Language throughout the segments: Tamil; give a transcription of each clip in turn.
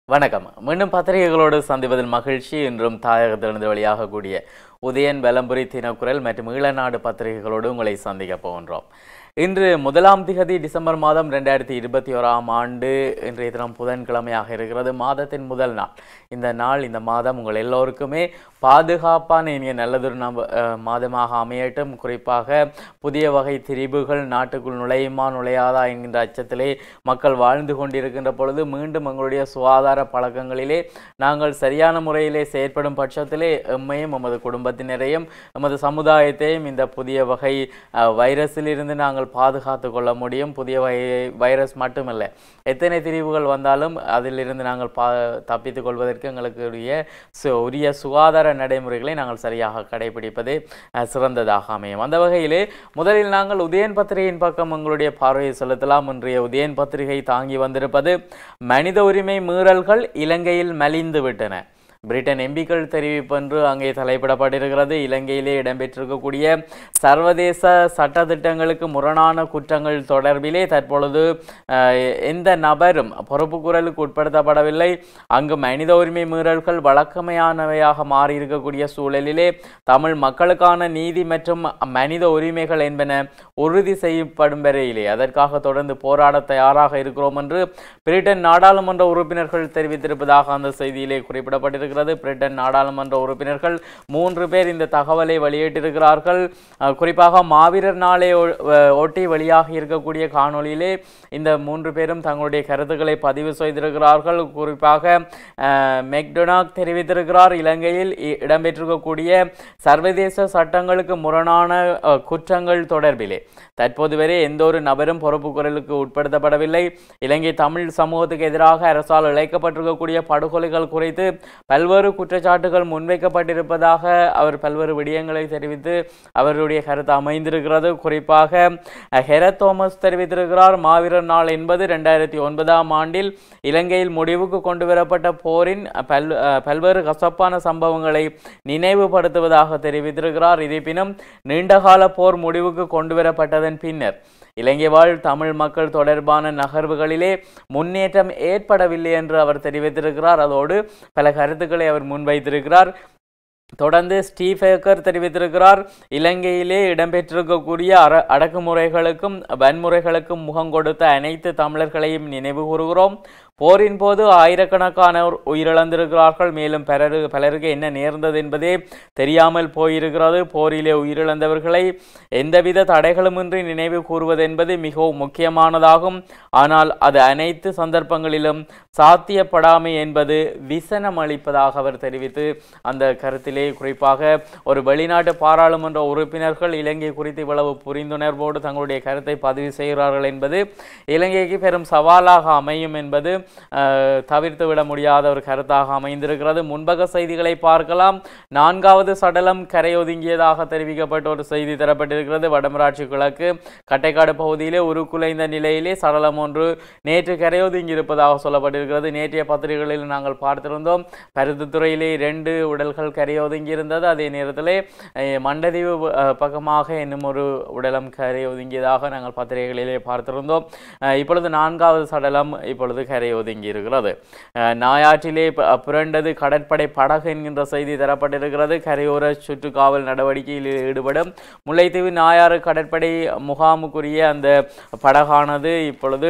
வணக்கம் மீண்டும் பத்திரிகைகளோடு சந்திப்பதில் மகிழ்ச்சி இன்றும் தாயகத்திலிருந்து வெளியாகக்கூடிய உதயன் வலம்புரி தினக்குரல் மற்றும் ஈழநாடு பத்திரிகைகளோடு உங்களை சந்திக்க போகின்றோம் இன்று முதலாம் திகதி டிசம்பர் மாதம் ரெண்டாயிரத்தி இருபத்தி ஓராம் ஆண்டு இன்றைய தினம் புதன்கிழமையாக இருக்கிறது மாதத்தின் முதல் நாள் இந்த நாள் இந்த மாதம் உங்கள் எல்லோருக்குமே பாதுகாப்பான இனிய நல்லதொரு நம்ப அஹ், மாதமாக அமையட்டும் குறிப்பாக புதிய வகை திரிபுகள் நாட்டுக்குள் நுழையுமா நுழையாதா என்கின்ற அச்சத்திலே மக்கள் வாழ்ந்து கொண்டிருக்கின்ற பொழுது மீண்டும் எங்களுடைய சுகாதார பழக்கங்களிலே நாங்கள் சரியான முறையிலே செயற்படும் பட்சத்திலே எம்மையும் எமது குடும்பத்தினரையும் எமது சமுதாயத்தையும் இந்த புதிய வகை அஹ், வைரஸிலிருந்து நாங்கள் பாதுகாத்து கொள்ள முடியும் புதிய வகை வைரஸ் மட்டுமல்ல எத்தனை திரிவுகள் வந்தாலும் அதிலிருந்து நாங்கள் பா தப்பித்துக் கொள்வதற்கு எங்களுக்கு உரிய சு- உரிய சுகாதார நடைமுறைகளை நாங்கள் சரியாக கடைபிடிப்பது அஹ், சிறந்ததாக அமையும் அந்த வகையிலே முதலில் நாங்கள் உதயன் பத்திரிகையின் பக்கம் எங்களுடைய பார்வையை செலுத்தலாம் இன்றைய உதயன் பத்திரிகை தாங்கி வந்திருப்பது மனித உரிமை மீறல்கள் இலங்கையில் மலிந்து விட்டன பிரிட்டன் எம்பிக்கள் தெரிவிப்பென்று அங்கே தலைப்பிடப்பட்டிருக்கிறது இலங்கையிலே இடம்பெற்றிருக்கக்கூடிய சர்வதேச சட்டத்திட்டங்களுக்கு முரணான குற்றங்கள் தொடர்பிலே தற்பொழுது அஹ், எந்த நபரும் பொறுப்பு குரலுக்கு உட்படுத்தப்படவில்லை அங்கு மனித உரிமை மீறல்கள் வழக்கமையானவையாக மாறியிருக்கக்கூடிய சூழலிலே தமிழ் மக்களுக்கான நீதி மற்றும் மனித உரிமைகள் என்பன உறுதி செய்யப்படும் வரையிலே அதற்காக தொடர்ந்து போராட தயாராக இருக்கிறோம் என்று பிரிட்டன் நாடாளுமன்ற உறுப்பினர்கள் தெரிவித்திருப்பதாக அந்த செய்தியிலே குறிப்பிடப்பட்டிருக்கிறது பிரிட்டன் நாடாளுமன்ற உறுப்பினர்கள் மூன்று பேர் இந்த தகவலை வெளியிட்டிருக்கிறார்கள் அஹ், குறிப்பாக மாவீரர் நாளை ஒ- அஹ், ஒட்டி வெளியாகி இருக்கக்கூடிய காணொளியிலே இந்த மூன்று பேரும் தங்களுடைய கருத்துக்களை பதிவு செய்திருக்கிறார்கள் குறிப்பாக அஹ், மெக்டொனாக் தெரிவித்திருக்கிறார் இலங்கையில் இ- இடம்பெற்றிருக்கக்கூடிய சர்வதேச சட்டங்களுக்கு முரணான அஹ், குற்றங்கள் தொடர்பிலே தற்போது வரை எந்த ஒரு நபரும் பொறுப்பு குரலுக்கு உட்படுத்தப்படவில்லை இலங்கை தமிழ் சமூகத்துக்கு எதிராக அரசால் இழைக்கப்பட்டிருக்கக்கூடிய படுகொலைகள் குறித்து பல்வேறு குற்றச்சாட்டுகள் முன்வைக்கப்பட்டிருப்பதாக அவர் பல்வேறு விடயங்களை தெரிவித்து அவருடைய கருத்து அமைந்திருக்கிறது குறிப்பாக அஹ், ஹெரத் தோமஸ் தெரிவித்திருக்கிறார் மாவீரர் நாள் என்பது ரெண்டாயிரத்தி ஒன்பதாம் ஆண்டில் இலங்கையில் முடிவுக்கு கொண்டு வரப்பட்ட போரின் அஹ், பல் அஹ், பல்வேறு கசப்பான சம்பவங்களை நினைவுபடுத்துவதாக தெரிவித்திருக்கிறார் இருப்பினும் நீண்டகால போர் முடிவுக்கு கொண்டு வரப்பட்டதன் பின்னர் இலங்கை வாழ் தமிழ் மக்கள் தொடர்பான நகர்வுகளிலே முன்னேற்றம் ஏற்படவில்லை என்று அவர் தெரிவித்திருக்கிறார் அதோடு பல கருத்துக்களை அவர் முன்வைத்திருக்கிறார் தொடர்ந்து ஸ்டீஃபேக்கர் தெரிவித்திருக்கிறார் இலங்கையிலே இடம்பெற்றிருக்கக்கூடிய அற அடக்குமுறைகளுக்கும் வன்முறைகளுக்கும் முகம் கொடுத்த அனைத்து தமிழர்களையும் நினைவு கூறுகிறோம் போரின் போது ஆயிரக்கணக்கானோர் உயிரிழந்திருக்கிறார்கள் மேலும் பலரு பலருக்கு என்ன நேர்ந்தது என்பதே தெரியாமல் போயிருக்கிறது போரிலே உயிரிழந்தவர்களை எந்தவித தடைகளுமின்றி நினைவு கூறுவது என்பது மிகவும் முக்கியமானதாகும் ஆனால் அது அனைத்து சந்தர்ப்பங்களிலும் சாத்தியப்படாமை என்பது விசனம் அளிப்பதாக அவர் தெரிவித்து அந்த கருத்திலே குறிப்பாக ஒரு வெளிநாட்டு பாராளுமன்ற உறுப்பினர்கள் இலங்கை குறித்து இவ்வளவு புரிந்துணர்வோடு தங்களுடைய கருத்தை பதிவு செய்கிறார்கள் என்பது இலங்கைக்கு பெரும் சவாலாக அமையும் என்பது அஹ், தவிர்த்து விட முடியாத ஒரு கருத்தாக அமைந்திருக்கிறது முன்பக செய்திகளை பார்க்கலாம் நான்காவது சடலம் கரையொதுங்கியதாக தெரிவிக்கப்பட்ட ஒரு செய்தி தரப்பட்டிருக்கிறது வடமராட்சி கிழக்கு கட்டைக்காடு பகுதியிலே உருக்குலைந்த நிலையிலே சடலம் ஒன்று நேற்று கரையொதுங்கி இருப்பதாக சொல்லப்பட்டிருக்கிறது நேற்றைய பத்திரிகைகளில் நாங்கள் பார்த்திருந்தோம் பருத்தித்துறையிலே இரண்டு உடல்கள் கரையொதுங்கி இருந்தது அதே நேரத்திலே அஹ், மண்டதீவு அஹ், பக்கமாக இன்னும் ஒரு உடலம் கரையொதுங்கியதாக நாங்கள் பத்திரிகைகளிலே பார்த்திருந்தோம் அஹ், இப்பொழுது நான்காவது சடலம் இப்பொழுது கரையொதுங்கி இருக்கிறது அஹ், நாயாற்றிலே ப- புரண்டது கடற்படை படகு என்கின்ற செய்தி தரப்பட்டிருக்கிறது கரையோர சுற்றுக்காவல் நடவடிக்கையில் ஈடுபடும் முல்லைத்தீவு நாயாறு கடற்படை முகாமுக்குரிய அந்த படகானது இப்பொழுது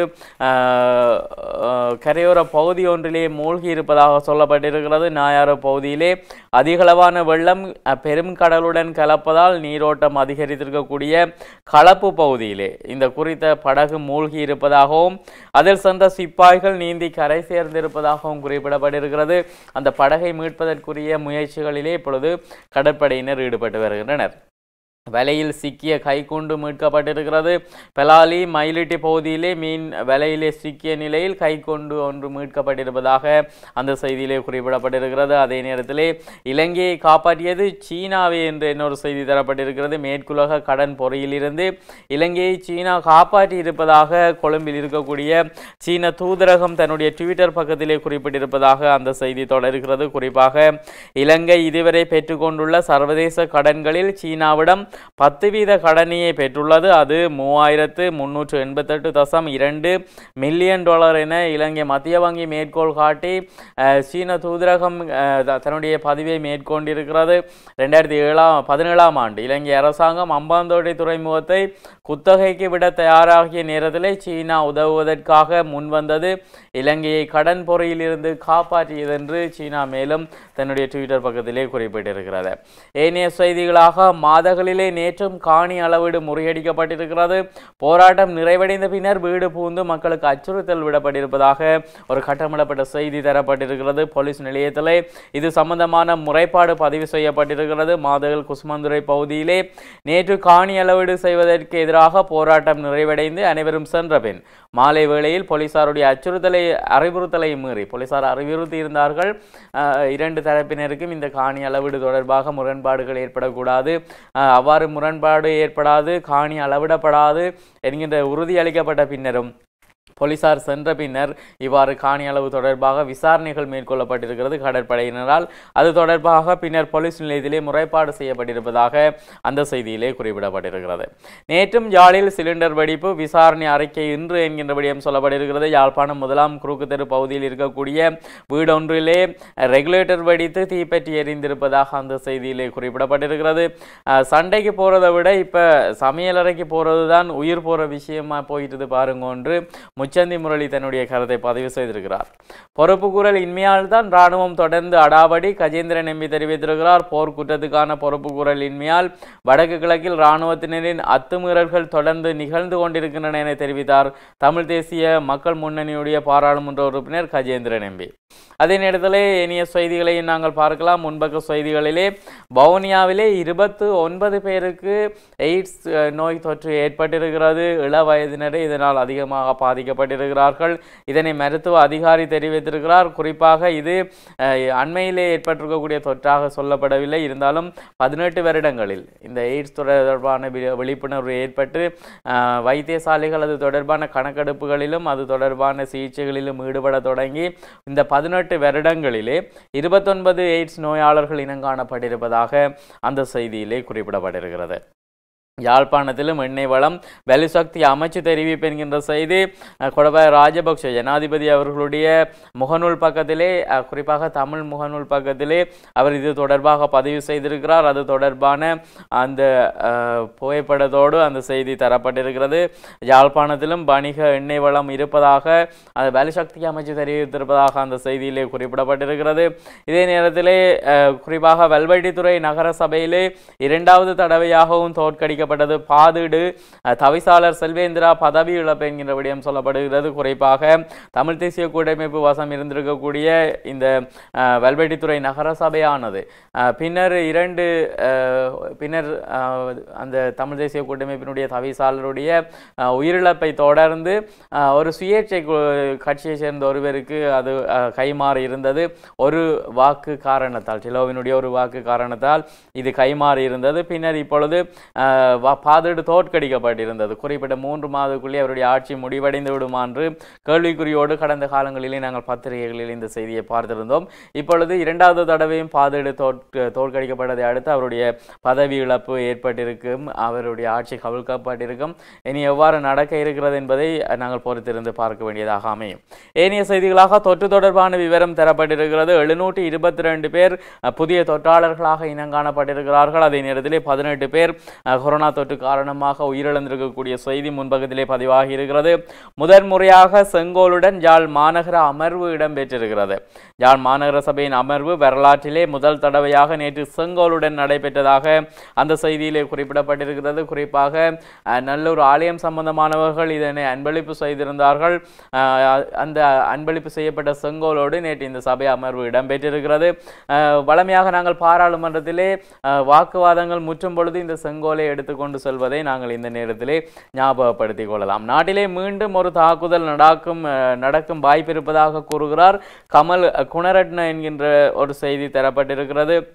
அஹ், அஹ், கரையோர பகுதி ஒன்றிலே மூழ்கி இருப்பதாக சொல்லப்பட்டிருக்கிறது நாயாறு பகுதியிலே அதிகளவான வெள்ளம் அஹ், பெரும் கடலுடன் கலப்பதால் நீரோட்டம் அதிகரித்திருக்கக்கூடிய களப்பு பகுதியிலே இந்த குறித்த படகு மூழ்கி இருப்பதாகவும் அதில் சென்ற சிப்பாய்கள் நீந்தி கரை சேர்ந்திருப்பதாகவும் குறிப்பிடப்பட்டிருக்கிறது அந்த படகை மீட்பதற்குரிய முயற்சிகளிலே இப்பொழுது கடற்படையினர் ஈடுபட்டு வருகின்றனர் வலையில் சிக்கிய கைக்குண்டு மீட்கப்பட்டிருக்கிறது பெலாலி மயிலிட்டி பகுதியிலே மீன் வலையிலே சிக்கிய நிலையில் கைக்குண்டு ஒன்று மீட்கப்பட்டிருப்பதாக அந்த செய்தியிலே குறிப்பிடப்பட்டிருக்கிறது அதே நேரத்திலே இலங்கையை காப்பாற்றியது சீனாவே என்று இன்னொரு செய்தி தரப்பட்டிருக்கிறது மேற்குலக கடன் பொறியிலிருந்து இலங்கையை சீனா காப்பாற்றி இருப்பதாக கொழும்பில் இருக்கக்கூடிய சீன தூதரகம் தன்னுடைய ட்விட்டர் பக்கத்திலே குறிப்பிட்டிருப்பதாக அந்த செய்தி தொடர்கிறது குறிப்பாக இலங்கை இதுவரை பெற்றுக்கொண்டுள்ள சர்வதேச கடன்களில் சீனாவிடம் பத்து வீத கடனையை பெற்றுள்ளது அது மூவாயிரத்து முன்னூற்று எண்பத்தெட்டு தசம் இரண்டு மில்லியன் டாலர் என இலங்கை மத்திய வங்கி மேற்கோள் காட்டி அஹ், சீன தூதரகம் அஹ், த- தன்னுடைய பதிவை மேற்கொண்டிருக்கிறது ரெண்டாயிரத்தி ஏழாம் பதினேழாம் ஆண்டு இலங்கை அரசாங்கம் அம்பாந்தோட்டை துறைமுகத்தை குத்தகைக்கு விட தயாராகிய நேரத்திலே சீனா உதவுவதற்காக முன்வந்தது இலங்கையை கடன் பொறியிலிருந்து காப்பாற்றியதென்று சீனா மேலும் தன்னுடைய ட்விட்டர் பக்கத்திலே குறிப்பிட்டிருக்கிறது ஏனைய செய்திகளாக மாதகளிலே நேற்றும் காணி அளவீடு முறியடிக்கப்பட்டிருக்கிறது போராட்டம் நிறைவடைந்த பின்னர் வீடு பூந்து மக்களுக்கு அச்சுறுத்தல் விடப்பட்டிருப்பதாக ஒரு கட்டமிடப்பட்ட செய்தி தரப்பட்டிருக்கிறது போலீஸ் நிலையத்திலே இது சம்பந்தமான முறைப்பாடு பதிவு செய்யப்பட்டிருக்கிறது மாதகள் குசுமந்துறை பகுதியிலே நேற்று காணி அளவீடு செய்வதற்கு எதிராக போராட்டம் நிறைவடைந்து அனைவரும் சென்ற பின் மாலை வேளையில் போலீசாருடைய அச்சுறுத்தலை அறிவுறுத்தலை மீறி போலீசார் அறிவுறுத்தி இருந்தார்கள் அஹ், இரண்டு தரப்பினருக்கும் இந்த காணி அளவீடு தொடர்பாக முரண்பாடுகள் ஏற்படக்கூடாது அஹ், அவ்வாறு முரண்பாடு ஏற்படாது காணி அளவிடப்படாது என்கின்ற உறுதி அளிக்கப்பட்ட பின்னரும் போலீசார் சென்ற பின்னர் இவ்வாறு காணி அளவு தொடர்பாக விசாரணைகள் மேற்கொள்ளப்பட்டிருக்கிறது கடற்படையினரால் அது தொடர்பாக பின்னர் போலீஸ் நிலையத்திலே முறைப்பாடு செய்யப்பட்டிருப்பதாக அந்த செய்தியிலே குறிப்பிடப்பட்டிருக்கிறது நேற்றும் யாழில் சிலிண்டர் வெடிப்பு விசாரணை அறிக்கை இன்று என்கின்ற விடயம் சொல்லப்பட்டிருக்கிறது யாழ்ப்பாணம் முதலாம் குறுக்கு தெரு பகுதியில் இருக்கக்கூடிய வீடொன்றிலே ரெகுலேட்டர் வெடித்து தீப்பற்றி எரிந்திருப்பதாக அந்த செய்தியிலே குறிப்பிடப்பட்டிருக்கிறது அஹ், சண்டைக்கு போறதை விட இப்ப சமையலறைக்கு போறது தான் உயிர் போற விஷயமா போயிட்டது பாருங்க ஒன்று முச்சந்தி முரளி தன்னுடைய கருத்தை பதிவு செய்திருக்கிறார் பொறுப்புக்கூறல் இன்மையால் தான் இராணுவம் தொடர்ந்து அடாவடி கஜேந்திரன் எம்பி தெரிவித்திருக்கிறார் போர் குற்றத்துக்கான பொறுப்புக்கூறல் இன்மையால் வடக்கு கிழக்கில் இராணுவத்தினரின் அத்துமீறல்கள் தொடர்ந்து நிகழ்ந்து கொண்டிருக்கின்றன என தெரிவித்தார் தமிழ் தேசிய மக்கள் முன்னணியுடைய பாராளுமன்ற உறுப்பினர் கஜேந்திரன் எம்பி அதே நேரத்தில் இனிய செய்திகளையும் நாங்கள் பார்க்கலாம் முன்பக்க செய்திகளிலே வவுனியாவிலே இருபத்து ஒன்பது பேருக்கு எய்ட்ஸ் அஹ், நோய் தொற்று ஏற்பட்டிருக்கிறது இள வயதினரே இதனால் அதிகமாக பாதிக்கப்பட்டிருக்கிறார்கள் இதனை மருத்துவ அதிகாரி தெரிவித்திருக்கிறார் குறிப்பாக இது அஹ், அண்மையிலே ஏற்பட்டிருக்கக்கூடிய தொற்றாக சொல்லப்படவில்லை இருந்தாலும் பதினெட்டு வருடங்களில் இந்த எய்ட்ஸ் தொடர்பான வி- விழிப்புணர்வு ஏற்பட்டு அஹ், வைத்தியசாலைகள் அது தொடர்பான கணக்கெடுப்புகளிலும் அது தொடர்பான சிகிச்சைகளிலும் ஈடுபட தொடங்கி இந்த பதினெட்டு வருடங்களிலே இருபத்தொன்பது எய்ட்ஸ் நோயாளர்கள் இனங்காணப்பட்டிருப்பதாக அந்த செய்தியிலே குறிப்பிடப்பட்டிருக்கிறது யாழ்ப்பாணத்திலும் எண்ணெய் வளம் வலுசக்தி அமைச்சு தெரிவிப்பு என்கின்ற செய்தி அஹ், கொடபாய ராஜபக்ஷ ஜனாதிபதி அவர்களுடைய முகநூல் பக்கத்திலே அஹ், குறிப்பாக தமிழ் முகநூல் பக்கத்திலே அவர் இது தொடர்பாக பதிவு செய்திருக்கிறார் அது தொடர்பான அந்த அஹ், புகைப்படத்தோடு அந்த செய்தி தரப்பட்டிருக்கிறது யாழ்ப்பாணத்திலும் வணிக எண்ணெய் வளம் இருப்பதாக அந்த வலுசக்தி அமைச்சு தெரிவித்திருப்பதாக அந்த செய்தியிலே குறிப்பிடப்பட்டிருக்கிறது இதே நேரத்திலே அஹ், குறிப்பாக வல்வெட்டித்துறை நகர சபையிலே இரண்டாவது தடவையாகவும் தோற்கடிக்கப்பட்டது பாதீடு அஹ், தவிசாளர் செல்வேந்திரா பதவி இழப்பு என்கின்ற விடயம் சொல்லப்படுகிறது குறிப்பாக தமிழ் தேசிய கூட்டமைப்பு வசம் இருந்திருக்கக்கூடிய இந்த அஹ், வல்வெட்டித்துறை நகர சபையானது அஹ், பின்னர் இரண்டு அஹ், பின்னர் அஹ், அந்த தமிழ் தேசிய கூட்டமைப்பினுடைய தவிசாளருடைய அஹ், உயிரிழப்பை தொடர்ந்து அஹ், ஒரு சுயேட்சை கு- கட்சியை சேர்ந்த ஒருவருக்கு அது அஹ், கைமாறி இருந்தது ஒரு வாக்கு காரணத்தால் டிலோவினுடைய ஒரு வாக்கு காரணத்தால் இது கைமாறி இருந்தது பின்னர் இப்பொழுது அஹ், வா- பாதீடு தோற்கடிக்கப்பட்டிருந்தது குறிப்பிட்ட மூன்று மாதத்துக்குள்ளே அவருடைய ஆட்சி முடிவடைந்து விடுமா என்று கேள்விக்குறியோடு கடந்த காலங்களிலே நாங்கள் பத்திரிகைகளில் இந்த செய்தியை பார்த்திருந்தோம் இப்பொழுது இரண்டாவது தடவையும் பாதீடு தோற்க தோற்கடிக்கப்பட்டதை அடுத்து அவருடைய பதவி இழப்பு ஏற்பட்டிருக்கும் அவருடைய ஆட்சி கவிழ்க்கப்பட்டிருக்கும் இனி எவ்வாறு நடக்க இருக்கிறது என்பதை அஹ், நாங்கள் பொறுத்திருந்து பார்க்க வேண்டியதாக அமையும் ஏனைய செய்திகளாக தொற்று தொடர்பான விவரம் தரப்பட்டிருக்கிறது எழுநூற்றி இருபத்தி ரெண்டு பேர் அஹ், புதிய தொற்றாளர்களாக இனங்காணப்பட்டிருக்கிறார்கள் அதே நேரத்திலே பதினெட்டு பேர் அஹ், கொரோனா தொற்று காரணமாக உயிரிழந்திருக்கக்கூடிய செய்தி முன்பக்கத்திலே பதிவாகி இருக்கிறது முதன் முறையாக செங்கோலுடன் யாழ் மாநகர அமர்வு இடம்பெற்றிருக்கிறது யாழ் மாநகர சபையின் அமர்வு வரலாற்றிலே முதல் தடவையாக நேற்று செங்கோலுடன் நடைபெற்றதாக அந்த செய்தியிலே குறிப்பிடப்பட்டிருக்கிறது குறிப்பாக அஹ், நல்லூர் ஆலயம் சம்பந்தமானவர்கள் இதனை அன்பளிப்பு செய்திருந்தார்கள் அஹ், அந்த அன்பளிப்பு செய்யப்பட்ட செங்கோலோடு நேற்று இந்த சபை அமர்வு இடம்பெற்றிருக்கிறது அஹ், வழமையாக நாங்கள் பாராளுமன்றத்திலே அஹ், வாக்குவாதங்கள் முற்றும் பொழுது இந்த செங்கோலை எடுத்துக்கொண்டு செல்வதை நாங்கள் இந்த நேரத்திலே ஞாபகப்படுத்திக் கொள்ளலாம் நாட்டிலே மீண்டும் ஒரு தாக்குதல் நடக்கும் அஹ், நடக்கும் வாய்ப்பு இருப்பதாக கூறுகிறார் கமல் குணரட்ன என்கின்ற ஒரு செய்தி தரப்பட்டிருக்கிறது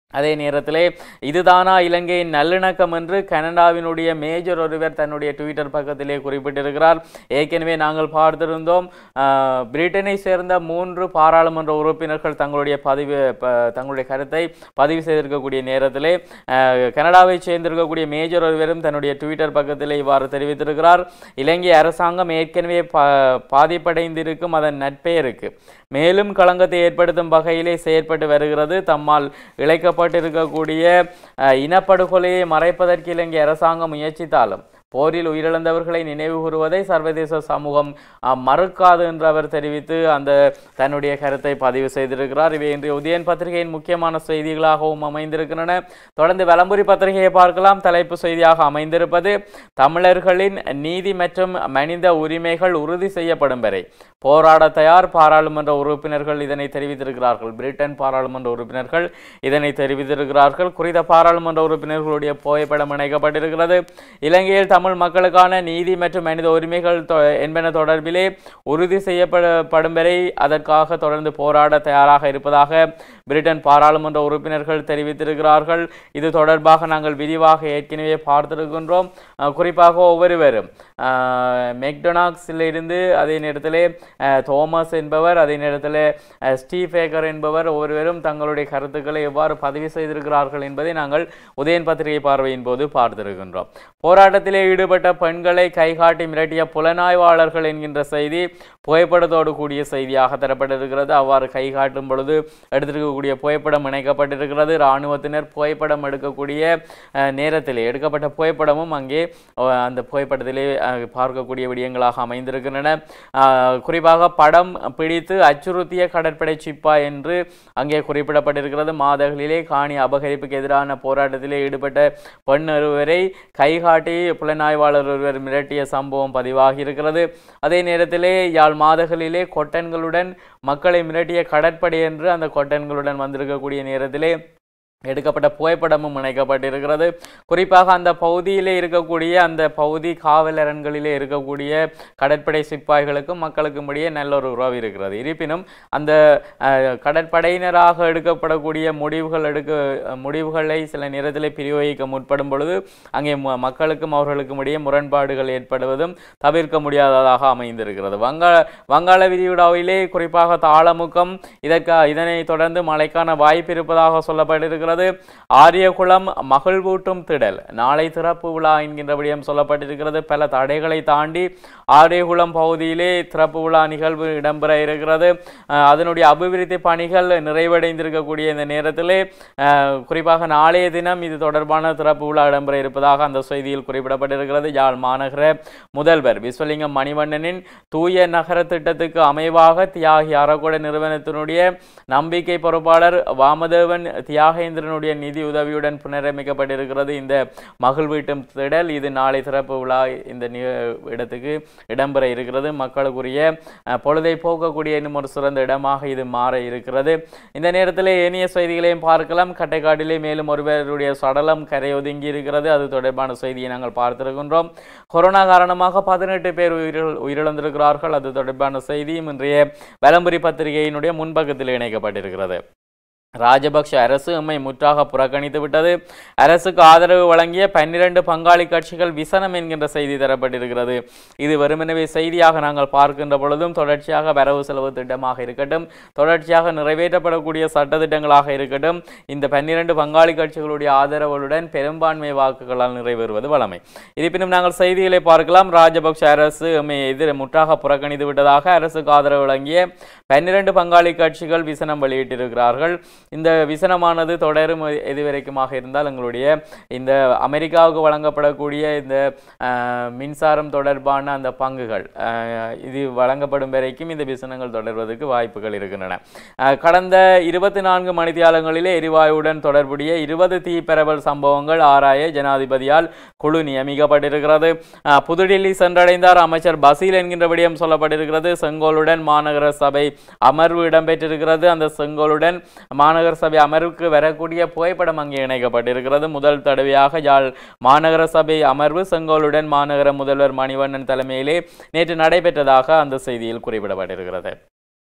அதே நேரத்திலே இதுதானா இலங்கையின் நல்லிணக்கம் என்று கனடாவினுடைய மேஜர் ஒருவர் தன்னுடைய ட்விட்டர் பக்கத்திலே குறிப்பிட்டிருக்கிறார் ஏற்கனவே நாங்கள் பார்த்திருந்தோம் ஆஹ், பிரிட்டனை சேர்ந்த மூன்று பாராளுமன்ற உறுப்பினர்கள் தங்களுடைய பதிவு ப- தங்களுடைய கருத்தை பதிவு செய்திருக்கக்கூடிய நேரத்திலே ஆஹ், கனடாவை சேர்ந்திருக்கக்கூடிய மேஜர் ஒருவரும் தன்னுடைய ட்விட்டர் பக்கத்திலே இவ்வாறு தெரிவித்திருக்கிறார் இலங்கை அரசாங்கம் ஏற்கனவே பா பாதிப்படைந்திருக்கும் அதன் நட்பெயருக்கு மேலும் களங்கத்தை ஏற்படுத்தும் வகையிலே செயற்பட்டு வருகிறது தம்மால் இழைக்கப்பட்டிருக்கக்கூடிய அஹ், இனப்படுகொலையை மறைப்பதற்கு இலங்கை அரசாங்கம் முயற்சித்தாலும் போரில் உயிரிழந்தவர்களை நினைவு கூறுவதை சர்வதேச சமூகம் அஹ், மறுக்காது என்று அவர் தெரிவித்து அந்த தன்னுடைய கருத்தை பதிவு செய்திருக்கிறார் இவை இன்றைய உதயன் பத்திரிகையின் முக்கியமான செய்திகளாகவும் அமைந்திருக்கின்றன தொடர்ந்து வலம்புரி பத்திரிகையை பார்க்கலாம் தலைப்பு செய்தியாக அமைந்திருப்பது தமிழர்களின் நீதி மற்றும் மனித உரிமைகள் உறுதி செய்யப்படும் வரை போராட தயார் பாராளுமன்ற உறுப்பினர்கள் இதனை தெரிவித்திருக்கிறார்கள் பிரிட்டன் பாராளுமன்ற உறுப்பினர்கள் இதனை தெரிவித்திருக்கிறார்கள் குறித்த பாராளுமன்ற உறுப்பினர்களுடைய புகைப்படம் இணைக்கப்பட்டிருக்கிறது இலங்கையில் தமிழ் மக்களுக்கான நீதி மற்றும் மனித உரிமைகள் தொ- என்பன தொடர்பிலே உறுதி செய்யப்படும் வரை அதற்காக தொடர்ந்து போராட தயாராக இருப்பதாக பிரிட்டன் பாராளுமன்ற உறுப்பினர்கள் தெரிவித்திருக்கிறார்கள் இது தொடர்பாக நாங்கள் விரிவாக ஏற்கனவே பார்த்திருக்கின்றோம் அஹ் குறிப்பாக ஒவ்வொருவரும் அஹ், மெக்டொனாக்ஸில் இருந்து அதே நேரத்திலே அஹ், தோமஸ் என்பவர் அதே நேரத்தில் அஹ், ஸ்டீவ் ஏக்கர் என்பவர் ஒவ்வொருவரும் தங்களுடைய கருத்துக்களை எவ்வாறு பதிவு செய்திருக்கிறார்கள் என்பதை நாங்கள் உதயன் பத்திரிகை பார்வையின் போது பார்த்திருக்கின்றோம் போராட்டத்திலே ஈடுபட்ட பெண்களை கைகாட்டி மிரட்டிய புலனாய்வாளர்கள் என்கின்ற செய்தி புகைப்படத்தோடு கூடிய செய்தியாக தரப்பட்டிருக்கிறது அவ்வாறு கைகாட்டும் பொழுது எடுத்திருக்கக்கூடிய புகைப்படம் இணைக்கப்பட்டிருக்கிறது இராணுவத்தினர் புகைப்படம் எடுக்கக்கூடிய அஹ், நேரத்திலே எடுக்கப்பட்ட புகைப்படமும் அங்கே அஹ், அந்த புகைப்படத்திலே அஹ், பார்க்கக்கூடிய விடயங்களாக அமைந்திருக்கின்றன அஹ், குறிப்பாக படம் பிடித்து அச்சுறுத்திய கடற்படை சிப்பாய் என்று அங்கே குறிப்பிடப்பட்டிருக்கிறது மாதகளிலே காணி அபகரிப்புக்கு எதிரான போராட்டத்திலே ஈடுபட்ட பெண் ஒருவரை கைகாட்டி புலனாய்வாளர் ஒருவர் மிரட்டிய சம்பவம் பதிவாகி இருக்கிறது அதே நேரத்திலே யாழ் மாதகளிலே கொட்டன்களுடன் மக்களை மிரட்டிய கடற்படை என்று அந்த கொட்டன்களுடன் வந்திருக்கக்கூடிய நேரத்திலே எடுக்கப்பட்ட புகைப்படமும் இணைக்கப்பட்டிருக்கிறது குறிப்பாக அந்த பகுதியிலே இருக்கக்கூடிய அந்த பகுதி காவலரண்களிலே இருக்கக்கூடிய கடற்படை சிப்பாய்களுக்கும் மக்களுக்கும் இடையே நல்ல ஒரு உறவு இருக்கிறது இருப்பினும் அந்த அஹ், கடற்படையினராக எடுக்கப்படக்கூடிய முடிவுகள் எடுக்க முடிவுகளை சில நேரத்தில் பிரிவகிக்க முற்படும் பொழுது அங்கே ம- மக்களுக்கும் அவர்களுக்கும் இடையே முரண்பாடுகள் ஏற்படுவதும் தவிர்க்க முடியாததாக அமைந்திருக்கிறது வங்காள வங்காள விரிகுடாவிலே குறிப்பாக தாளமுகம் இதற்கு இதனை தொடர்ந்து மழைக்கான வாய்ப்பு இருப்பதாக சொல்லப்பட்டிருக்கிறது ஆரியகுளம் மகிழ்வூட்டும் திடல் நாளை திறப்பு விழா என்கின்ற விடயம் சொல்லப்பட்டிருக்கிறது பல தடைகளை தாண்டி ஆரியகுளம் பகுதியிலே திறப்பு விழா நிகழ்வு இடம்பெற இருக்கிறது அஹ், அதனுடைய அபிவிருத்தி பணிகள் நிறைவடைந்திருக்கக்கூடிய இந்த நேரத்திலே அஹ், குறிப்பாக நாளைய தினம் இது தொடர்பான திறப்பு விழா இடம்பெற இருப்பதாக அந்த செய்தியில் குறிப்பிடப்பட்டிருக்கிறது யாழ் மாநகர முதல்வர் விஸ்வலிங்கம் மணிவண்ணனின் தூய நகர திட்டத்துக்கு அமைவாக தியாகி அறக்கொடை நிறுவனத்தினுடைய நம்பிக்கை பொறுப்பாளர் வாமதேவன் தியாகேந்திரனுடைய நிதி உதவியுடன் புனரமைக்கப்பட்டிருக்கிறது இந்த மகிழ்வீட்டும் திடல் இது நாளை திறப்பு விழா இந்த நி- இடத்துக்கு இடம்பெற இருக்கிறது மக்களுக்குரிய அஹ், பொழுதை போக்கக்கூடிய இன்னும் ஒரு சிறந்த இடமாக இது மாற இருக்கிறது இந்த நேரத்தில் ஏனைய செய்திகளையும் பார்க்கலாம் கட்டைக்காட்டிலே மேலும் ஒருவருடைய சடலம் கரையொதுங்கி இருக்கிறது அது தொடர்பான செய்தியை நாங்கள் பார்த்திருக்கின்றோம் கொரோனா காரணமாக பதினெட்டு பேர் உயிரிழ உயிரிழந்திருக்கிறார்கள் அது தொடர்பான செய்தியும் இன்றைய வலம்புரி பத்திரிகையினுடைய முன்பக்கத்தில் இணைக்கப்பட்டிருக்கிறது ராஜபக்ஷ அரசு எம்மை முற்றாக புறக்கணித்து விட்டது அரசுக்கு ஆதரவு வழங்கிய பன்னிரண்டு பங்காளி கட்சிகள் விசனம் என்கின்ற செய்தி தரப்பட்டிருக்கிறது இது வெறுமனவே செய்தியாக நாங்கள் பார்க்கின்ற பொழுதும் தொடர்ச்சியாக வரவு செலவு திட்டமாக இருக்கட்டும் தொடர்ச்சியாக நிறைவேற்றப்படக்கூடிய சட்டத்திட்டங்களாக இருக்கட்டும் இந்த பன்னிரண்டு பங்காளி கட்சிகளுடைய ஆதரவுடன் பெரும்பான்மை வாக்குகளால் நிறைவேறுவது வழமை இருப்பினும் நாங்கள் செய்திகளை பார்க்கலாம் ராஜபக்ஷ அரசு எம்மை எதிர முற்றாக புறக்கணித்து விட்டதாக அரசுக்கு ஆதரவு வழங்கிய பன்னிரண்டு பங்காளி கட்சிகள் விசனம் வெளியிட்டிருக்கிறார்கள் இந்த விசனமானது தொடரும் எதுவரைக்குமாக இருந்தால் எங்களுடைய இந்த அமெரிக்காவுக்கு வழங்கப்படக்கூடிய இந்த அஹ், மின்சாரம் தொடர்பான அந்த பங்குகள் அஹ், இது வழங்கப்படும் வரைக்கும் இந்த விசனங்கள் தொடர்வதற்கு வாய்ப்புகள் இருக்கின்றன அஹ், கடந்த இருபத்தி நான்கு மணித்தியாலங்களிலே எரிவாயுடன் தொடர்புடைய இருபது தீ பரவல் சம்பவங்கள் ஆராய ஜனாதிபதியால் குழு நியமிக்கப்பட்டிருக்கிறது அஹ், புதுடில்லி சென்றடைந்தார் அமைச்சர் பசீல் என்கின்ற விடயம் சொல்லப்பட்டிருக்கிறது செங்கோலுடன் மாநகர சபை அமர்வு இடம்பெற்றிருக்கிறது அந்த செங்கோலுடன் மாநகர சபை அமர்வுக்கு வரக்கூடிய புகைப்படம் அங்கே இணைக்கப்பட்டிருக்கிறது முதல் தடவையாக யாழ் மாநகர சபை அமர்வு செங்கோலுடன் மாநகர முதல்வர் மணிவண்ணன் தலைமையிலே நேற்று நடைபெற்றதாக அந்த செய்தியில் குறிப்பிடப்பட்டிருக்கிறது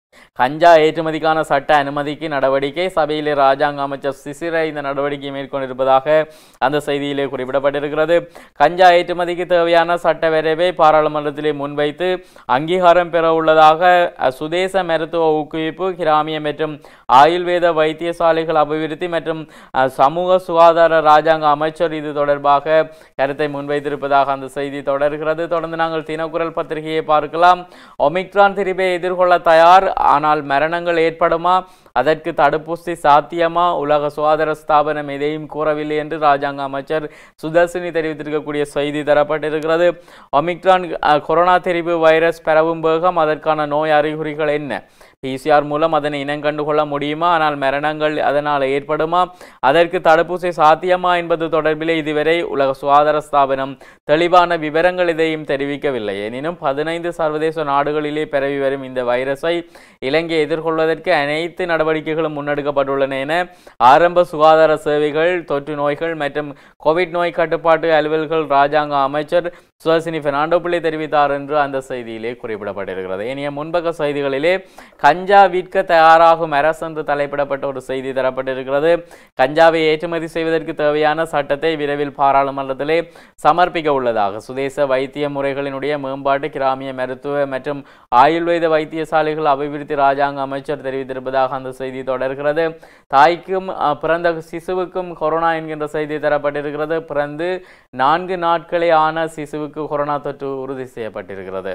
கஞ்சா ஏற்றுமதிக்கான சட்ட அனுமதிக்கு நடவடிக்கை சபையிலே ராஜாங்க அமைச்சர் சிசிர இந்த நடவடிக்கையை மேற்கொண்டிருப்பதாக அந்த செய்தியிலே குறிப்பிடப்பட்டிருக்கிறது கஞ்சா ஏற்றுமதிக்கு தேவையான சட்ட வரைவை பாராளுமன்றத்திலே முன்வைத்து அங்கீகாரம் பெற உள்ளதாக அஹ், சுதேச மருத்துவ ஊக்குவிப்பு கிராமிய மற்றும் ஆயுர்வேத வைத்தியசாலைகள் அபிவிருத்தி மற்றும் அஹ், சமூக சுகாதார ராஜாங்க அமைச்சர் இது தொடர்பாக கருத்தை முன்வைத்திருப்பதாக அந்த செய்தி தொடர்கிறது தொடர்ந்து நாங்கள் தினக்குரல் பத்திரிகையை பார்க்கலாம் ஒமிக்ரான் திரிபை எதிர்கொள்ள தயார் ஆனால் மரணங்கள் ஏற்படுமா அதற்கு தடுப்பூசி சாத்தியமா உலக சுகாதார ஸ்தாபனம் எதையும் கூறவில்லை என்று ராஜாங்க அமைச்சர் சுதர்சினி தெரிவித்திருக்கக்கூடிய செய்தி தரப்பட்டிருக்கிறது ஒமிக்ரான் அஹ், கொரோனா தெரிவு வைரஸ் பரவும் வேகம் அதற்கான நோய் அறிகுறிகள் என்ன பிசிஆர் மூலம் அதனை இனங்கண்டு கொள்ள முடியுமா ஆனால் மரணங்கள் அதனால் ஏற்படுமா அதற்கு தடுப்பூசி சாத்தியமா என்பது தொடர்பிலே இதுவரை உலக சுகாதார ஸ்தாபனம் தெளிவான விவரங்கள் எதையும் தெரிவிக்கவில்லை எனினும் பதினைந்து சர்வதேச நாடுகளிலே பரவி வரும் இந்த வைரஸை இலங்கை எதிர்கொள்வதற்கு அனைத்து நடவடிக்கைகளும் முன்னெடுக்கப்பட்டுள்ளன என ஆரம்ப சுகாதார சேவைகள் தொற்று நோய்கள் மற்றும் கோவிட் நோய் கட்டுப்பாட்டு அலுவல்கள் ராஜாங்க அமைச்சர் சுஹாசினி பெர்னாண்டோ பிள்ளை தெரிவித்தார் என்று அந்த செய்தியிலே குறிப்பிடப்பட்டிருக்கிறது இனிய முன்பக்க செய்திகளிலே கஞ்சா விற்க தயாராகும் அரசு என்று தலைப்பிடப்பட்ட ஒரு செய்தி தரப்பட்டிருக்கிறது கஞ்சாவை ஏற்றுமதி செய்வதற்கு தேவையான சட்டத்தை விரைவில் பாராளுமன்றத்திலே சமர்ப்பிக்க உள்ளதாக சுதேச வைத்திய முறைகளினுடைய மேம்பாட்டு கிராமிய மருத்துவ மற்றும் ஆயுர்வேத வைத்தியசாலைகள் அபிவிருத்தி ராஜாங்க அமைச்சர் தெரிவித்திருப்பதாக அந்த செய்தி தொடர்கிறது தாய்க்கும் அஹ், பிறந்த சிசுவுக்கும் கொரோனா என்கின்ற செய்தி தரப்பட்டிருக்கிறது பிறந்து நான்கு நாட்களே ஆன சிசுவுக்கு கொரோனா தொற்று உறுதி செய்யப்பட்டிருக்கிறது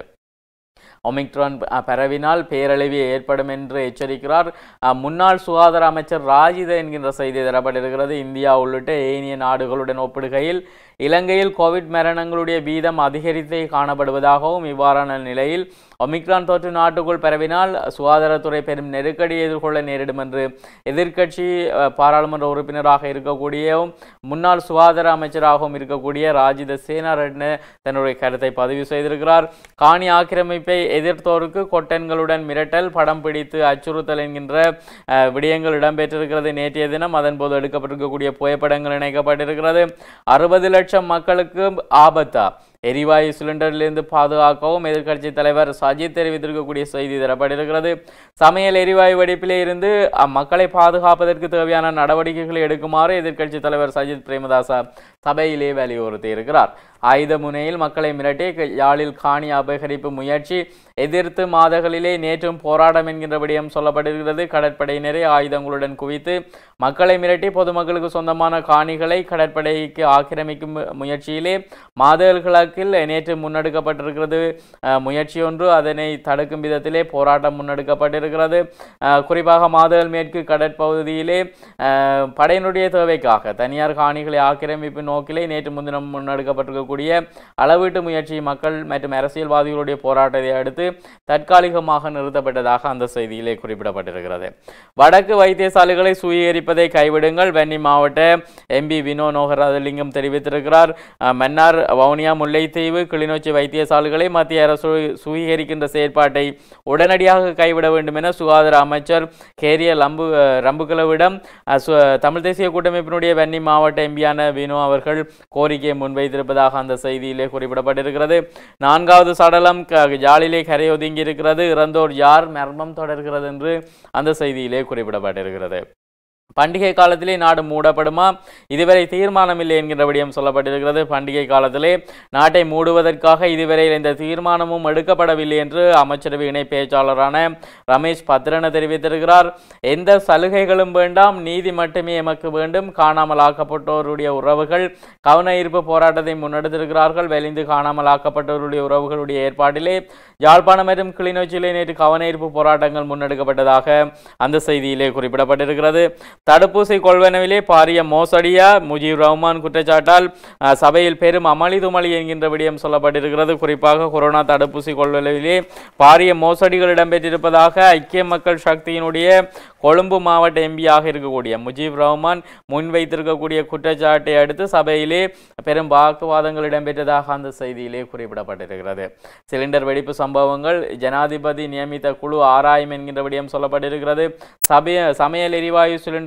ஒமிக்ரான் ப- பரவினால் பேரழிவு ஏற்படும் என்று எச்சரிக்கிறார் அஹ், முன்னாள் சுகாதார அமைச்சர் ராஜித என்கின்ற செய்தி தரப்பட்டிருக்கிறது இந்தியா உள்ளிட்ட ஏனைய நாடுகளுடன் ஒப்பிடுகையில் இலங்கையில் கோவிட் மரணங்களுடைய வீதம் அதிகரித்தே காணப்படுவதாகவும் இவ்வாறான நிலையில் ஒமிக்ரான் தொற்று நாட்டுக்குள் பரவினால் சுகாதாரத்துறை பெரும் நெருக்கடி எதிர்கொள்ள நேரிடும் என்று எதிர்க்கட்சி அஹ், பாராளுமன்ற உறுப்பினராக இருக்கக்கூடியவும் முன்னாள் சுகாதார அமைச்சராகவும் இருக்கக்கூடிய ராஜித சேனாரட்ன தன்னுடைய கருத்தை பதிவு செய்திருக்கிறார் காணி ஆக்கிரமிப்பை எதிர்த்தோருக்கு கொட்டன்களுடன் மிரட்டல் படம் பிடித்து அச்சுறுத்தல் என்கின்ற அஹ், விடயங்கள் இடம்பெற்றிருக்கிறது நேற்றைய தினம் அதன் போது எடுக்கப்பட்டிருக்கக்கூடிய புகைப்படங்கள் இணைக்கப்பட்டிருக்கிறது அறுபது லட்சம் மக்களுக்கு ஆபத்தா எரிவாயு சிலிண்டரிலிருந்து பாதுகாக்கவும் எதிர்க்கட்சி தலைவர் சஜித் தெரிவித்திருக்கக்கூடிய செய்தி தரப்பட்டிருக்கிறது சமையல் எரிவாயு வெடிப்பிலே இருந்து அம்மக்களை பாதுகாப்பதற்கு தேவையான நடவடிக்கைகளை எடுக்குமாறு எதிர்க்கட்சி தலைவர் சஜித் பிரேமதாசா சபையிலே வலியுறுத்தி இருக்கிறார் ஆயுத முனையில் மக்களை மிரட்டி க- யாழில் காணி அபகரிப்பு முயற்சி எதிர்த்து மாதகளிலே நேற்றும் போராட்டம் என்கின்ற விடயம் சொல்லப்பட்டிருக்கிறது கடற்படையினரை ஆயுதங்களுடன் குவித்து மக்களை மிரட்டி பொதுமக்களுக்கு சொந்தமான காணிகளை கடற்படைக்கு ஆக்கிரமிக்கும் மு- முயற்சியிலே மாதகள் கிழக்கில் நேற்று முன்னெடுக்கப்பட்டிருக்கிறது அஹ், முயற்சி ஒன்று அதனை தடுக்கும் விதத்திலே போராட்டம் முன்னெடுக்கப்பட்டிருக்கிறது அஹ், குறிப்பாக மாதகள் மேற்கு கடற்பகுதியிலே அஹ், படையினுடைய தேவைக்காக தனியார் காணிகளை ஆக்கிரமிப்பு நோக்கிலே நேற்று முன்தினம் முன்னெடுக்கப்பட்டிருக்கக்கூடிய அளவீட்டு முயற்சி மக்கள் மற்றும் அரசியல்வாதிகளுடைய போராட்டத்தை அடுத்து தற்காலிகமாக நிறுத்தப்பட்டதாக அந்த செய்தியிலே குறிப்பிடப்பட்டிருக்கிறது வடக்கு வைத்தியசாலைகளை சுயீகரிப்பதை கைவிடுங்கள் வன்னி மாவட்ட எம்பி வினோ நோகராஜலிங்கம் தெரிவித்திருக்கிறார் அஹ், மன்னார் வவுனியா முல்லைத்தீவு கிளிநொச்சி வைத்தியசாலைகளை மத்திய அரசு சுவீகரிக்கின்ற செயற்பாட்டை உடனடியாக கைவிட வேண்டும் என சுகாதார அமைச்சர் கேரிய லம்பு அஹ், ரம்புகலவிடம் அஹ், சு- தமிழ் தேசிய கூட்டமைப்பினுடைய வன்னி மாவட்ட எம்பியான வினோ அவர்கள் கோரிக்கையை முன்வைத்திருப்பதாக அந்த செய்தியிலே குறிப்பிடப்பட்டிருக்கிறது நான்காவது சடலம் க- ஜாலிலே கரையொதுங்கி இருக்கிறது இறந்தோர் யார் மர்மம் தொடர்கிறது என்று அந்த செய்தியிலே குறிப்பிடப்பட்டிருக்கிறது பண்டிகை காலத்திலே நாடு மூடப்படுமா இதுவரை தீர்மானம் இல்லை என்கின்ற விடயம் சொல்லப்பட்டிருக்கிறது பண்டிகை காலத்திலே நாட்டை மூடுவதற்காக இதுவரை இந்த தீர்மானமும் எடுக்கப்படவில்லை என்று அமைச்சரவை இணை பேச்சாளரான ரமேஷ் பத்ரன தெரிவித்திருக்கிறார் எந்த சலுகைகளும் வேண்டாம் நீதி மட்டுமே எமக்கு வேண்டும் காணாமல் ஆக்கப்பட்டோருடைய உறவுகள் கவன ஈர்ப்பு போராட்டத்தை முன்னெடுத்திருக்கிறார்கள் வெளிந்து காணாமல் ஆக்கப்பட்டவருடைய உறவுகளுடைய ஏற்பாட்டிலே யாழ்ப்பாணம் மற்றும் கிளிநொச்சியிலே நேற்று கவன ஈர்ப்பு போராட்டங்கள் முன்னெடுக்கப்பட்டதாக அந்த செய்தியிலே குறிப்பிடப்பட்டிருக்கிறது தடுப்பூசி கொள்வனவிலே பாரிய மோசடியா முஜீப் ரஹ்மான் குற்றச்சாட்டால் அஹ், சபையில் பெரும் அமளி துமளி என்கின்ற விடயம் சொல்லப்பட்டிருக்கிறது குறிப்பாக கொரோனா தடுப்பூசி கொள்வனவிலே பாரிய மோசடிகள் இடம்பெற்றிருப்பதாக ஐக்கிய மக்கள் சக்தியினுடைய கொழும்பு மாவட்ட எம்பியாக இருக்கக்கூடிய முஜீப் ரஹ்மான் முன்வைத்திருக்கக்கூடிய குற்றச்சாட்டை அடுத்து சபையிலே பெரும் வாக்குவாதங்கள் இடம்பெற்றதாக அந்த செய்தியிலே குறிப்பிடப்பட்டிருக்கிறது சிலிண்டர் வெடிப்பு சம்பவங்கள் ஜனாதிபதி நியமித்த குழு ஆராயும் என்கின்ற விடயம் சொல்லப்பட்டிருக்கிறது சபைய சமையல் எரிவாயு சிலிண்டர்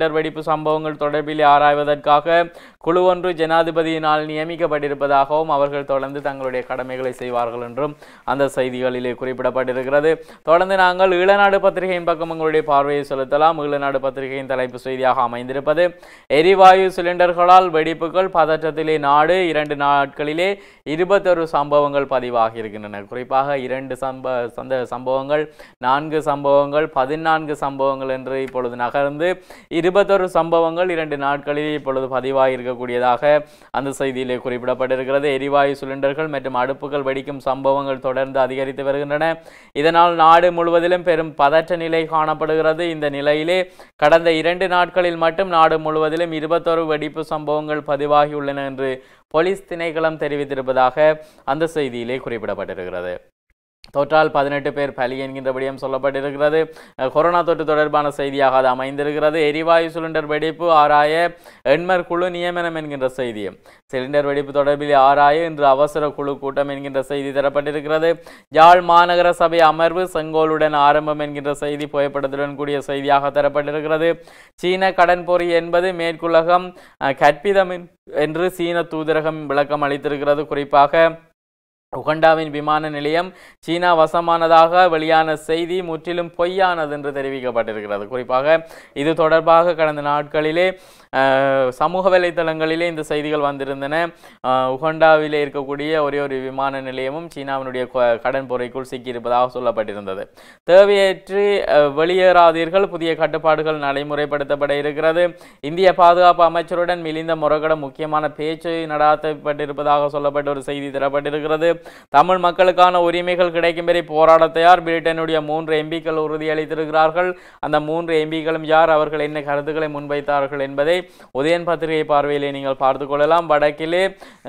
சிலிண்டர் வெடிப்பு சம்பவங்கள் தொடர்பில் ஆராய்வதற்காக குழு ஒன்று ஜனாதிபதியினால் நியமிக்கப்பட்டிருப்பதாகவும் அவர்கள் தொடர்ந்து தங்களுடைய கடமைகளை செய்வார்கள் என்றும் அந்த செய்திகளிலே குறிப்பிடப்பட்டிருக்கிறது தொடர்ந்து நாங்கள் ஈழநாடு பத்திரிகையின் பக்கம் உங்களுடைய பார்வையை செலுத்தலாம் ஈழநாடு பத்திரிகையின் தலைப்பு செய்தியாக அமைந்திருப்பது எரிவாயு சிலிண்டர்களால் வெடிப்புகள் பதற்றத்திலே நாடு இரண்டு நாட்களிலே இருபத்தொரு சம்பவங்கள் பதிவாகி இருக்கின்றன குறிப்பாக இரண்டு சம்ப சந்த சம்பவங்கள் நான்கு சம்பவங்கள் பதினான்கு சம்பவங்கள் என்று இப்பொழுது நகர்ந்து இருபத்தொரு சம்பவங்கள் இரண்டு நாட்களில் இப்பொழுது பதிவாகி இருக்கக்கூடியதாக அந்த செய்தியிலே குறிப்பிடப்பட்டிருக்கிறது எரிவாயு சிலிண்டர்கள் மற்றும் அடுப்புகள் வெடிக்கும் சம்பவங்கள் தொடர்ந்து அதிகரித்து வருகின்றன இதனால் நாடு முழுவதிலும் பெரும் பதற்ற நிலை காணப்படுகிறது இந்த நிலையிலே கடந்த இரண்டு நாட்களில் மட்டும் நாடு முழுவதிலும் இருபத்தொரு வெடிப்பு சம்பவங்கள் பதிவாகியுள்ளன என்று போலீஸ் திணைக்களம் தெரிவித்திருப்பதாக அந்த செய்தியிலே குறிப்பிடப்பட்டிருக்கிறது தொற்றால் பதினெட்டு பேர் பலி என்கின்ற விடயம் சொல்லப்பட்டிருக்கிறது அஹ், கொரோனா தொற்று தொடர்பான செய்தியாக அது அமைந்திருக்கிறது எரிவாயு சிலிண்டர் வெடிப்பு ஆராய எண்மர் குழு நியமனம் என்கின்ற செய்தியும் சிலிண்டர் வெடிப்பு தொடர்பில் ஆராய இன்று அவசர குழு கூட்டம் என்கின்ற செய்தி தரப்பட்டிருக்கிறது யாழ் மாநகர சபை அமர்வு செங்கோலுடன் ஆரம்பம் என்கின்ற செய்தி புகைப்படத்துடன் கூடிய செய்தியாக தரப்பட்டிருக்கிறது சீன கடன் பொறி என்பது மேற்குலகம் அஹ், கற்பிதம் என்- என்று சீன தூதரகம் விளக்கம் அளித்திருக்கிறது குறிப்பாக உகண்டாவின் விமான நிலையம் சீனா வசமானதாக வெளியான செய்தி முற்றிலும் பொய்யானது என்று தெரிவிக்கப்பட்டிருக்கிறது குறிப்பாக இது தொடர்பாக கடந்த நாட்களிலே அஹ், சமூக வலைத்தளங்களிலே இந்த செய்திகள் வந்திருந்தன அஹ், உகண்டாவிலே இருக்கக்கூடிய ஒரே ஒரு விமான நிலையமும் சீனாவினுடைய கொ- கடன் பொறைக்குள் சிக்கியிருப்பதாக சொல்லப்பட்டிருந்தது தேவையற்று அஹ், வெளியேறாதீர்கள் புதிய கட்டுப்பாடுகள் நடைமுறைப்படுத்தப்பட இருக்கிறது இந்திய பாதுகாப்பு அமைச்சருடன் மிலிந்த முறகடம் முக்கியமான பேச்சு நடாத்தப்பட்டிருப்பதாக சொல்லப்பட்ட ஒரு செய்தி தரப்பட்டிருக்கிறது தமிழ் மக்களுக்கான உரிமைகள் கிடைக்கும் வரை போராட தயார் பிரிட்டனுடைய மூன்று எம்பிக்கள் உறுதியளித்திருக்கிறார்கள் அந்த மூன்று எம்பிக்களும் யார் அவர்கள் என்ன கருத்துக்களை முன்வைத்தார்கள் என்பதை உதயன் பத்திரிகை பார்வையிலே நீங்கள் பார்த்து கொள்ளலாம் வடக்கிலே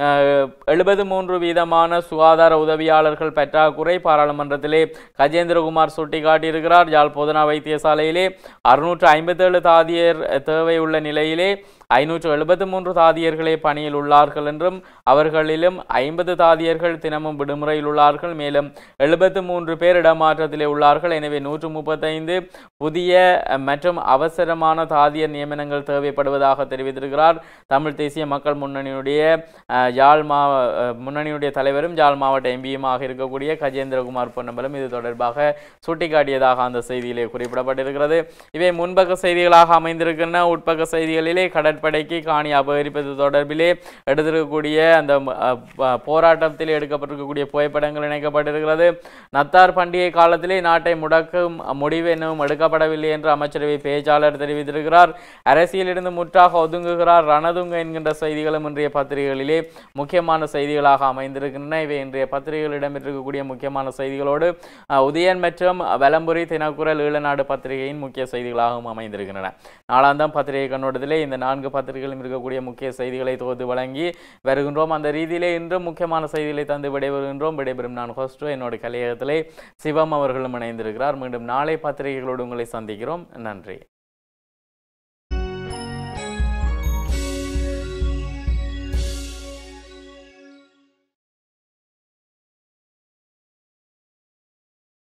எழுபது மூன்று வீதமான சுகாதார உதவியாளர்கள் பற்றாக்குறை பாராளுமன்றத்திலே கஜேந்திரகுமார் சுட்டிக்காட்டியிருக்கிறார் யாழ் பொதுனா வைத்தியசாலையிலே அறுநூற்று ஐம்பத்தேழு தாதியர் தேவை உள்ள நிலையிலே ஐநூற்று எழுபத்து மூன்று தாதியர்களே பணியில் உள்ளார்கள் என்றும் அவர்களிலும் ஐம்பது தாதியர்கள் தினமும் விடுமுறையில் உள்ளார்கள் மேலும் எழுபத்து மூன்று பேர் இடமாற்றத்திலே உள்ளார்கள் எனவே நூற்று முப்பத்தைந்து புதிய அஹ், மற்றும் அவசரமான தாதியர் நியமனங்கள் தேவைப்படுவதாக தெரிவித்திருக்கிறார் தமிழ் தேசிய மக்கள் முன்னணியுடைய அஹ், யாழ் மா அஹ், முன்னணியுடைய தலைவரும் யாழ் மாவட்ட எம்பியுமாக இருக்கக்கூடிய கஜேந்திரகுமார் பொன்னம்பலம் இது தொடர்பாக சுட்டிக்காட்டியதாக அந்த செய்தியிலே குறிப்பிடப்பட்டிருக்கிறது இவை முன்பக்க செய்திகளாக அமைந்திருக்கின்றன உட்பக்க செய்திகளிலே கடற்படைக்கு காணி அபகரிப்பது தொடர்பிலே எடுத்திருக்கக்கூடிய அந்த அஹ், ப- போராட்டத்தில் எடுக்கப்பட்டிருக்கக்கூடிய புகைப்படங்கள் இணைக்கப்பட்டிருக்கிறது நத்தார் பண்டிகை காலத்திலே நாட்டை முடக்கும் முடிவு என்னவும் எடுக்கப்படவில்லை என்று அமைச்சரவை பேச்சாளர் தெரிவித்திருக்கிறார் அரசியலிருந்து முற்றாக ஒதுங்குகிறார் ரணதுங்க என்கின்ற செய்திகளும் இன்றைய பத்திரிகைகளிலே முக்கியமான செய்திகளாக அமைந்திருக்கின்றன இவை இன்றைய பத்திரிகைகளில் இடம்பெற்றிருக்கக்கூடிய முக்கியமான செய்திகளோடு அஹ், உதயன் மற்றும் வலம்புரி தினக்குரல் ஈழநாடு பத்திரிகையின் முக்கிய செய்திகளாகவும் அமைந்திருக்கின்றன நாளாந்தம் பத்திரிகை கண்ணோட்டத்திலே இந்த நான்கு பத்திரிகைகளும் இருக்கக்கூடிய முக்கிய செய்திகளை தொகுத்து வழங்கி வருகின்றோம் அந்த ரீதியிலே இன்றும் முக்கியமான செய்திகளை தந்து விடைபெறுகின்றோம் விடைபெறும் நான் ஹோஸ்டோ என்னோட கலையகத்திலே சிவம் அவர்களும் இணைந்திருக்கிறார் மீண்டும் நாளை பத்திரிகைகளோடு உங்களை சந்திக்கிறோம் நன்றி